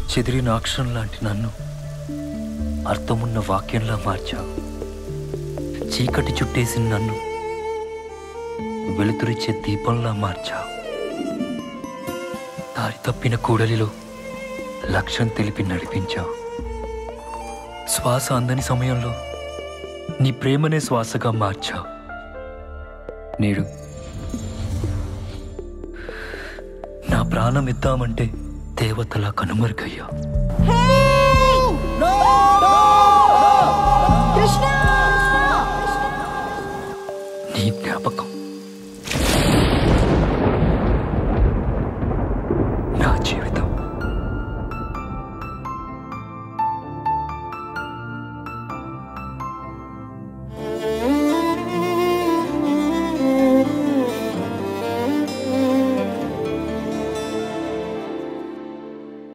చెదిరిన అక్షరం లాంటి నన్ను అర్థమున్న వాక్యంలా మార్చావు చీకటి చుట్టేసిన నన్ను వెలుతురిచ్చే దీపంలా మార్చావు దారి తప్పిన కూడలిలో లక్ష్యం తెలిపి నడిపించావు శ్వాస అందని సమయంలో నీ ప్రేమనే శ్వాసగా మార్చావు నేడు నా ప్రాణం ఇద్దామంటే దేవతలా కనుమరుగయ్యా